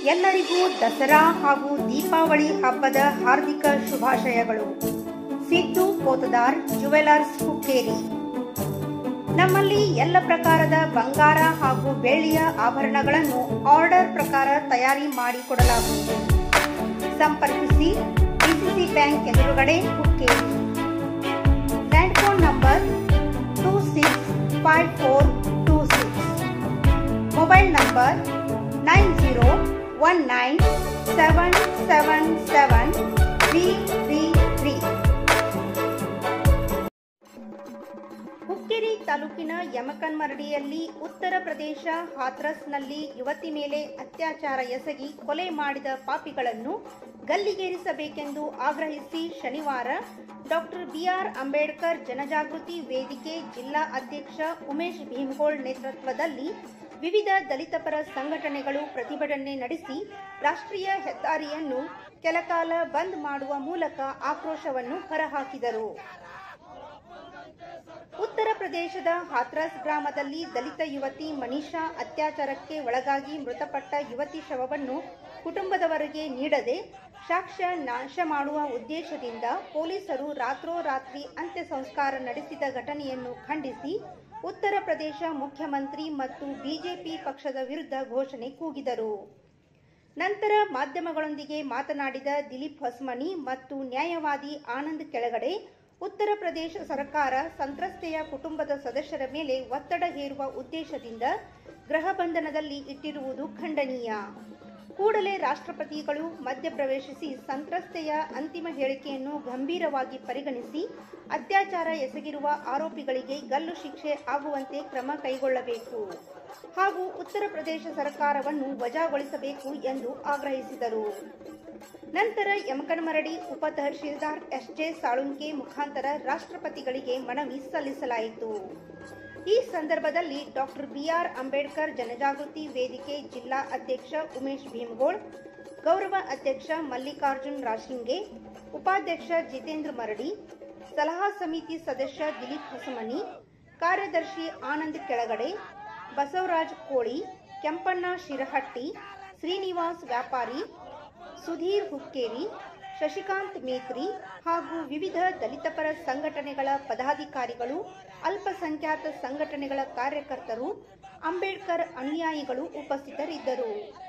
ಎಲ್ಲರಿಗೂ ದಸರಾ ಹಾಗೂ ದೀಪಾವಳಿ ಹಬ್ಬದ ಹಾರ್ದಿಕ ಶುಭಾಶಯಗಳು ಸಿದ್ದು ಕೋತದಾರ್ ಜುವೆಲರ್ಸ್ ಹುಕ್ಕೇರಿ ನಮ್ಮಲ್ಲಿ ಎಲ್ಲ ಪ್ರಕಾರದ ಬಂಗಾರ ಹಾಗೂ ಬೆಳ್ಳಿಯ ಆಭರಣಗಳನ್ನು ಆರ್ಡರ್ ಪ್ರಕಾರ ತಯಾರಿ ಮಾಡಿಕೊಡಲಾಗುವುದು ಸಂಪರ್ಕಿಸಿ ಡಿಸಿಸಿ ಬ್ಯಾಂಕ್ ಎದುರುಗಡೆ Hukkeri land phone number two six five four two six mobile number nine zero one nine seven seven seven three three three Hukkeri ತಾಲೂಕಿನ ಯಮಕನ್ಮರಡಿಯಲ್ಲಿ ಉತ್ತರ ಪ್ರದೇಶ ಹಾಥ್ರಸ್ನಲ್ಲಿ ಯುವತಿ ಮೇಲೆ ಅತ್ಯಾಚಾರ ಎಸಗಿ ಕೊಲೆ ಮಾಡಿದ ಪಾಪಿಗಳನ್ನು ಗಲ್ಲಿಗೇರಿಸಬೇಕೆಂದು ಆಗ್ರಹಿಸಿ ಶನಿವಾರ ಡಾಕ್ಟರ್ ಬಿಆರ್ ಅಂಬೇಡ್ಕರ್ ಜನಜಾಗೃತಿ ವೇದಿಕೆ ಜಿಲ್ಲಾ ಅಧ್ಯಕ್ಷ ಉಮೇಶ್ ಭೀಮಗೋಳ್ ನೇತೃತ್ವದಲ್ಲಿ ವಿವಿಧ ದಲಿತ ಪರ ಸಂಘಟನೆಗಳು ಪ್ರತಿಭಟನೆ ನಡೆಸಿ ರಾಷ್ಟ್ರೀಯ ಹೆದ್ದಾರಿಯನ್ನು ಕೆಲಕಾಲ ಬಂದ್ ಮಾಡುವ ಮೂಲಕ ಆಕ್ರೋಶವನ್ನು ಹೊರಹಾಕಿದರು ಉತ್ತರ ಪ್ರದೇಶದ ಹಾಥ್ರಸ್ ಗ್ರಾಮದಲ್ಲಿ ದಲಿತ ಯುವತಿ ಮನೀಷಾ ಅತ್ಯಾಚಾರಕ್ಕೆ ಒಳಗಾಗಿ ಮೃತಪಟ್ಟ ಯುವತಿ ಶವವನ್ನು ಕುಟುಂಬದವರಿಗೆ ನೀಡದೆ ಸಾಕ್ಷ್ಯ ನಾಶ ಮಾಡುವ ಉದ್ದೇಶದಿಂದ ಪೊಲೀಸರು ರಾತ್ರೋರಾತ್ರಿ ಅಂತ್ಯ ಸಂಸ್ಕಾರ ನಡೆಸಿದ ಘಟನೆಯನ್ನು ಖಂಡಿಸಿ ಉತ್ತರ ಪ್ರದೇಶ ಮುಖ್ಯಮಂತ್ರಿ ಮತ್ತು ಬಿಜೆಪಿ ಪಕ್ಷದ ವಿರುದ್ಧ ಘೋಷಣೆ ಕೂಗಿದರು ನಂತರ ಮಾಧ್ಯಮಗಳೊಂದಿಗೆ ಮಾತನಾಡಿದ ದಿಲೀಪ್ ಹೊಸ್ಮನಿ ಮತ್ತು ನ್ಯಾಯವಾದಿ ಆನಂದ್ ಕೆಳಗಡೆ ಉತ್ತರ ಪ್ರದೇಶ ಸರ್ಕಾರ ಸಂತ್ರಸ್ತೆಯ ಕುಟುಂಬದ ಸದಸ್ಯರ ಮೇಲೆ ಒತ್ತಡ ಹೇರುವ ಉದ್ದೇಶದಿಂದ ಗೃಹ ಬಂಧನದಲ್ಲಿ ಇಟ್ಟಿರುವುದು ಖಂಡನೀಯ ಕೂಡಲೇ ರಾಷ್ಟ್ರಪತಿಗಳು ಮಧ್ಯಪ್ರವೇಶಿಸಿ ಸಂತ್ರಸ್ತೆಯ ಅಂತಿಮ ಹೇಳಿಕೆಯನ್ನು ಗಂಭೀರವಾಗಿ ಪರಿಗಣಿಸಿ ಅತ್ಯಾಚಾರ ಎಸಗಿರುವ ಆರೋಪಿಗಳಿಗೆ ಗಲ್ಲು ಶಿಕ್ಷೆ ಆಗುವಂತೆ ಕ್ರಮ ಕೈಗೊಳ್ಳಬೇಕು ಹಾಗೂ ಉತ್ತರ ಪ್ರದೇಶ ಸರ್ಕಾರವನ್ನು ವಜಾಗೊಳಿಸಬೇಕು ಎಂದು ಆಗ್ರಹಿಸಿದರು ನಂತರ ಯಮಕನಮರಡಿ ಉಪ ತಹಶೀಲ್ದಾರ್ ಎಸ್ಜೆ ಸಾಳುಂಕೆ ಮುಖಾಂತರ ರಾಷ್ಟ್ರಪತಿಗಳಿಗೆ ಮನವಿ ಸಲ್ಲಿಸಲಾಯಿತು ಈ ಸಂದರ್ಭದಲ್ಲಿ ಡಾಕ್ಟರ್ ಬಿಆರ್ ಅಂಬೇಡ್ಕರ್ ಜನಜಾಗೃತಿ ವೇದಿಕೆ ಜಿಲ್ಲಾ ಅಧ್ಯಕ್ಷ ಉಮೇಶ್ ಭೀಮಗೋಳ್ ಗೌರವ ಅಧ್ಯಕ್ಷ ಮಲ್ಲಿಕಾರ್ಜುನ್ ರಾಶಿಂಗೆ ಉಪಾಧ್ಯಕ್ಷ ಜಿತೇಂದ್ರ ಮರಡಿ ಸಲಹಾ ಸಮಿತಿ ಸದಸ್ಯ ದಿಲೀಪ್ ಹೊಸಮನಿ ಕಾರ್ಯದರ್ಶಿ ಆನಂದ್ ಕೆಳಗಡೆ ಬಸವರಾಜ್ ಕೋಳಿ ಕೆಂಪಣ್ಣ ಶಿರಹಟ್ಟಿ ಶ್ರೀನಿವಾಸ್ ವ್ಯಾಪಾರಿ ಸುಧೀರ್ ಹುಕ್ಕೇರಿ ಶಶಿಕಾಂತ್ ಮೇತ್ರಿ ಹಾಗೂ ವಿವಿಧ ದಲಿತಪರ ಸಂಘಟನೆಗಳ ಪದಾಧಿಕಾರಿಗಳು ಅಲ್ಪಸಂಖ್ಯಾತ ಸಂಘಟನೆಗಳ ಕಾರ್ಯಕರ್ತರು ಅಂಬೇಡ್ಕರ್ ಅನುಯಾಯಿಗಳು ಉಪಸ್ಥಿತರಿದ್ದರು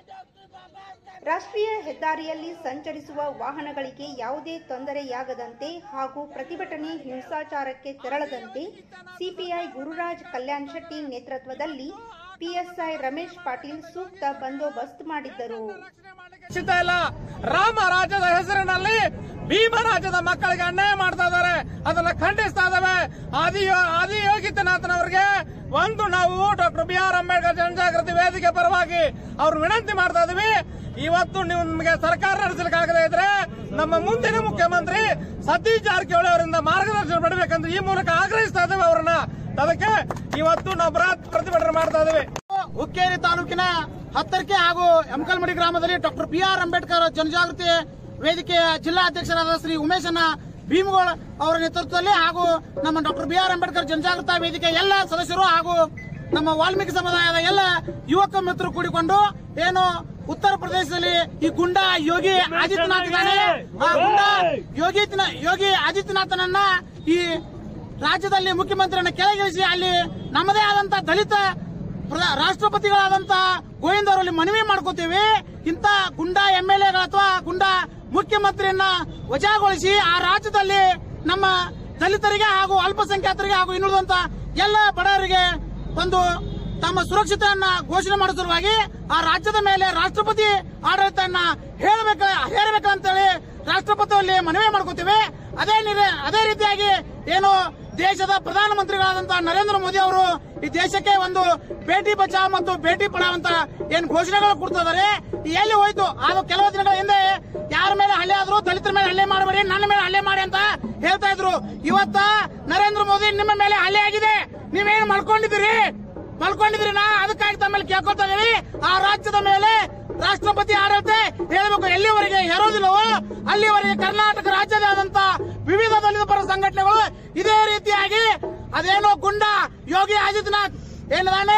ರಾಷ್ಟ್ರೀಯ ಹೆದ್ದಾರಿಯಲ್ಲಿ ಸಂಚರಿಸುವ ವಾಹನಗಳಿಗೆ ಯಾವುದೇ ತೊಂದರೆಯಾಗದಂತೆ ಹಾಗೂ ಪ್ರತಿಭಟನೆ ಹಿಂಸಾಚಾರಕ್ಕೆ ತೆರಳದಂತೆ ಸಿಪಿಐ ಗುರುರಾಜ್ ಕಲ್ಯಾಣ್ ಶೆಟ್ಟಿ ನೇತೃತ್ವದಲ್ಲಿ ಪಿಎಸ್ಐ ರಮೇಶ್ ಪಾಟೀಲ್ ಸೂಕ್ತ ಬಂದೋಬಸ್ತ್ ಮಾಡಿದ್ದರು ರಕ್ಷಿತ ಇಲ್ಲ ರಾಮ ರಾಜ್ಯದ ಹೆಸರಿನಲ್ಲಿ ಭೀಮ ರಾಜ್ಯದ ಮಕ್ಕಳಿಗೆ ಅನ್ಯಾಯ ಮಾಡ್ತಾ ಇದ್ದಾರೆ ಅದನ್ನ ಖಂಡಿಸ್ತಾ ಇದ್ದಾವೆ ಆದಿ ಆದಿ ಯೋಗಿತನಾಥನವರಿಗೆ ಒಂದು ನಾವು ಡಾಕ್ಟರ್ ಬಿ ಆರ್ ಅಂಬೇಡ್ಕರ್ ಜನಜಾಗೃತಿ ವೇದಿಕೆ ಪರವಾಗಿ ಅವ್ರು ವಿನಂತಿ ಮಾಡ್ತಾ ಇದೀವಿ ಇವತ್ತು ನೀವು ನಿಮಗೆ ಸರ್ಕಾರ ನಡೆಸಲಿಕ್ಕಾಗದೇ ಇದ್ರೆ ನಮ್ಮ ಮುಂದಿನ ಮುಖ್ಯಮಂತ್ರಿ ಸತೀಶ್ ಜಾರಕಿಹೊಳಿ ಅವರಿಂದ ಮಾರ್ಗದರ್ಶನ ಪಡಬೇಕಂತ ಈ ಮೂಲಕ ಆಗ್ರಹಿಸ್ತಾ ಇದ್ದೇವೆ ಅವರನ್ನ ಅದಕ್ಕೆ ಇವತ್ತು ನಾವು ಬೃಹತ್ ಪ್ರತಿಭಟನೆ ಮಾಡ್ತಾ ಇದ್ದೇವೆ ಹುಕ್ಕೇರಿ ತಾಲೂಕಿನ ಹತ್ತರ್ಕೆ ಹಾಗೂ ಎಮಕಲ್ಮಡಿ ಗ್ರಾಮದಲ್ಲಿ ಡಾಕ್ಟರ್ ಬಿ ಆರ್ ಅಂಬೇಡ್ಕರ್ ಜನಜಾಗೃತಿ ವೇದಿಕೆಯ ಜಿಲ್ಲಾ ಅಧ್ಯಕ್ಷರಾದ ಶ್ರೀ ಉಮೇಶಣ್ಣ ಭೀಮಗೋಳ್ ಅವರ ನೇತೃತ್ವದಲ್ಲಿ ಹಾಗೂ ನಮ್ಮ doctor B R Ambedkar Janajagruta Vedike ಎಲ್ಲ ಸದಸ್ಯರು ಹಾಗೂ ನಮ್ಮ ವಾಲ್ಮೀಕಿ ಸಮುದಾಯದ ಎಲ್ಲ ಯುವಕ ಮಿತ್ರರು ಕೂಡಿಕೊಂಡು ಏನು ಉತ್ತರ ಪ್ರದೇಶದಲ್ಲಿ ಈ ಗುಂಡ ಯೋಗಿ ಆದಿತ್ಯನಾಥ್ ಇದ್ದಾನೆ ಆ ಗುಂಡ ಯೋಗಿ ಯೋಗಿ ಆದಿತ್ಯನಾಥನನ್ನ ಈ ರಾಜ್ಯದಲ್ಲಿ ಮುಖ್ಯಮಂತ್ರಿಯನ್ನ ಕೆಳಗಿಳಿಸಿ ಅಲ್ಲಿ ನಮ್ಮದೇ ಆದಂತ ದಲಿತ ಪ್ರಧ- ರಾಷ್ಟ್ರಪತಿಗಳಾದಂತ ಗೋವಿಂದ ಅವರಲ್ಲಿ ಮನವಿ ಮಾಡ್ಕೋತೀವಿ ಇಂಥ ಗುಂಡ ಎಂ ಎಲ್ ಎಗಳ ಅಥವಾ ಗುಂಡ ಮುಖ್ಯಮಂತ್ರಿಯನ್ನ ವಜಾಗೊಳಿಸಿ ಆ ರಾಜ್ಯದಲ್ಲಿ ನಮ್ಮ ದಲಿತರಿಗೆ ಹಾಗೂ ಅಲ್ಪಸಂಖ್ಯಾತರಿಗೆ ಹಾಗೂ ಇನ್ನುಳಿದಂತ ಎಲ್ಲ ಬಡವರಿಗೆ ಒಂದು ತಮ್ಮ ಸುರಕ್ಷತೆಯನ್ನ ಘೋಷಣೆ ಮಾಡುವ ಸಲುವಾಗಿ ಆ ರಾಜ್ಯದ ಮೇಲೆ ರಾಷ್ಟ್ರಪತಿ ಆಡಳಿತವನ್ನ ಹೇಳಬೇಕ ಹೇರಬೇಕಂತೇಳಿ ರಾಷ್ಟ್ರಪತಿಯಲ್ಲಿ ಮನವಿ ಮಾಡ್ಕೋತೀವಿ ಅದೇ ನಿರ- ಅದೇ ರೀತಿಯಾಗಿ ಏನು ದೇಶದ ಪ್ರಧಾನಮಂತ್ರಿಗಳಾದಂತಹ ನರೇಂದ್ರ ಮೋದಿ ಅವರು ಈ ದೇಶಕ್ಕೆ ಒಂದು ಬೇಟಿ ಬಚಾವ್ ಮತ್ತು ಬೇಟಿ ಪಡಾವ್ ಅಂತ ಏನ್ ಘೋಷಣೆಗಳು ಕೊಡ್ತಿದ್ದಾರೆ ಎಲ್ಲಿ ಹೋಯ್ತು ಅದು ಕೆಲವು ದಿನಗಳ ಹಿಂದೆ ಯಾರ ಮೇಲೆ ಹಲ್ಲೆ ಆದ್ರು ದಲಿತರ ಮೇಲೆ ಹಲ್ಲೆ ಮಾಡಬೇಡಿ ನನ್ನ ಮೇಲೆ ಹಲ್ಲೆ ಮಾಡಿ ಅಂತ ಹೇಳ್ತಾ ಇದ್ರು ಇವತ್ತ ನರೇಂದ್ರ ಮೋದಿ ನಿಮ್ಮ ಮೇಲೆ ಹಲ್ಲೆ ಆಗಿದೆ ನೀವೇನು ಮಲ್ಕೊಂಡಿದ್ದೀರಿ ಮಲ್ಕೊಂಡಿದ್ರಿ ನಾ ಅದಕ್ಕಾಗಿ ತಮ್ಮಲ್ಲಿ ಕೇಳ್ಕೊತಾ ಇದೀವಿ ಆ ರಾಜ್ಯದ ಮೇಲೆ ರಾಷ್ಟ್ರಪತಿ ಆಡಳಿತ ಹೇಳಬೇಕು ಎಲ್ಲಿವರೆಗೆ ಹೇರೋದಿಲ್ಲವೋ ಅಲ್ಲಿವರೆಗೆ ಕರ್ನಾಟಕ ರಾಜ್ಯದಾದಂತ ವಿವಿಧ ದಲಿತ ಪರ ಸಂಘಟನೆಗಳು ಇದೇ ರೀತಿಯಾಗಿ ಅದೇನೋ ಗುಂಡ ಯೋಗಿ ಆದಿತ್ಯನಾಥ್ ಏನದಾನೆ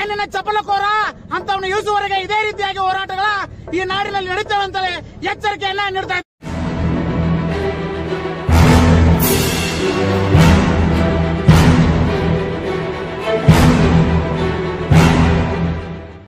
ಹೆಣ್ಣಿನ ಚಪಲಕೋರ ಅಂತವನ್ನ ಇಳಿಸುವವರೆಗೆ ಇದೇ ರೀತಿಯಾಗಿ ಹೋರಾಟಗಳ ಈ ನಾಡಿನಲ್ಲಿ ನಡೀತವೆ ಅಂತಲೇ ಎಚ್ಚರಿಕೆಯನ್ನ ನೀಡ್ತಾ ಇದ್ದಾರೆ